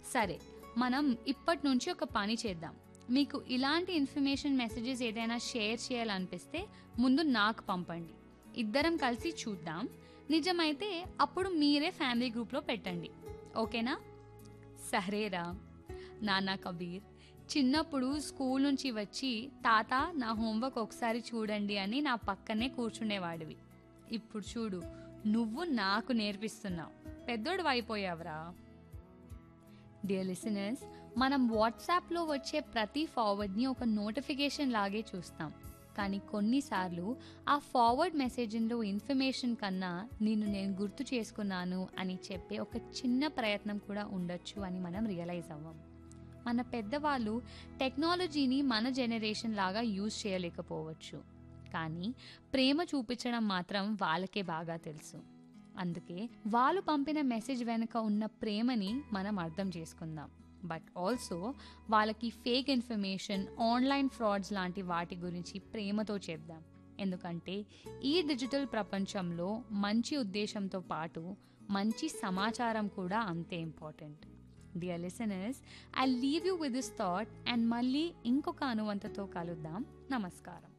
సరే మనం ఇప్పటి నుంచి ఒక పని చేద్దాం మీకు ఇలాంటి ఇన్ఫర్మేషన్ మెసేజెస్ ఏదైనా షేర్ చేయాలనిపిస్తే ముందు నాకు పంపండి ఇద్దరం కలిసి చూద్దాం నిజమైతే అప్పుడు మీరే ఫ్యామిలీ గ్రూప్లో పెట్టండి ఓకేనా సరేరా నాన్న కబీర్ చిన్నప్పుడు స్కూల్ నుంచి వచ్చి తాత నా హోంవర్క్ ఒకసారి చూడండి అని నా పక్కనే కూర్చునేవాడివి ఇప్పుడు చూడు నువ్వు నాకు నేర్పిస్తున్నావు పెద్దోడు అయిపోయావురా డియర్ లిసనర్స్ మనం వాట్సాప్లో వచ్చే ప్రతి ఫార్వర్డ్ని ఒక నోటిఫికేషన్ లాగే చూస్తాం కానీ కొన్నిసార్లు ఆ ఫార్వర్డ్ మెసేజ్లో ఇన్ఫర్మేషన్ కన్నా నిన్ను నేను గుర్తు చేసుకున్నాను అని చెప్పే ఒక చిన్న ప్రయత్నం కూడా ఉండొచ్చు అని మనం రియలైజ్ అవ్వం మన పెద్దవాళ్ళు టెక్నాలజీని మన జనరేషన్ లాగా యూజ్ చేయలేకపోవచ్చు కానీ ప్రేమ చూపించడం మాత్రం వాళ్ళకే బాగా తెలుసు అందుకే వాళ్ళు పంపిన మెసేజ్ వెనుక ఉన్న ప్రేమని మనం అర్థం చేసుకుందాం బట్ ఆల్సో వాళ్ళకి ఫేక్ ఇన్ఫర్మేషన్ ఆన్లైన్ ఫ్రాడ్స్ లాంటి వాటి గురించి ప్రేమతో చెప్దాం ఎందుకంటే ఈ డిజిటల్ ప్రపంచంలో మంచి ఉద్దేశంతో పాటు మంచి సమాచారం కూడా అంతే important dear listeners I leave you with this thought and మళ్ళీ ఇంకొక అనువంతతో కలుద్దాం నమస్కారం